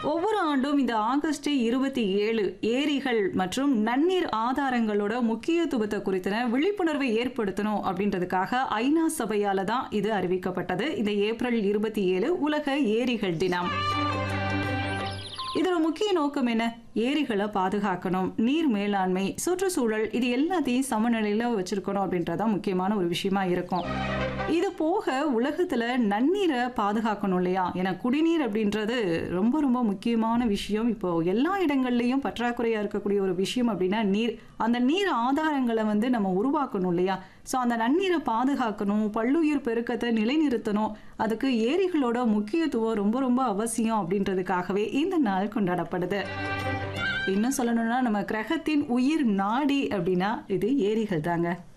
ஒவ்வொரு ஆண்டும் இந்த ஆகஸ்ட் இருபத்தி ஏழு ஏரிகள் மற்றும் நன்னீர் ஆதாரங்களோட முக்கியத்துவத்தை குறித்தன விழிப்புணர்வை ஏற்படுத்தணும் அப்படின்றதுக்காக ஐநா சபையால தான் இது அறிவிக்கப்பட்டது இந்த ஏப்ரல் இருபத்தி ஏழு உலக ஏரிகள் தினம் இதோட முக்கிய நோக்கம் என்ன ஏரிகளை பாதுகாக்கணும் நீர் மேலாண்மை சுற்றுச்சூழல் இது எல்லாத்தையும் சமநிலையில வச்சிருக்கணும் அப்படின்றதான் முக்கியமான ஒரு விஷயமா இருக்கும் இது போக உலகத்துல நன்னீரை பாதுகாக்கணும் இல்லையா ஏன்னா குடிநீர் அப்படின்றது ரொம்ப ரொம்ப முக்கியமான விஷயம் இப்போ எல்லா இடங்கள்லயும் பற்றாக்குறையா இருக்கக்கூடிய ஒரு விஷயம் அப்படின்னா நீர் அந்த நீர் ஆதாரங்களை வந்து நம்ம உருவாக்கணும் இல்லையா ஸோ அந்த நன்னீரை பாதுகாக்கணும் பல்லுயிர் பெருக்கத்தை நிலைநிறுத்தணும் அதுக்கு ஏரிகளோட முக்கியத்துவம் ரொம்ப ரொம்ப அவசியம் அப்படின்றதுக்காகவே இந்த நாள் கொண்டாடப்படுது இன்னும் சொல்லணும்னா நம்ம கிரகத்தின் உயிர் நாடி அப்படின்னா இது ஏரிகள் தாங்க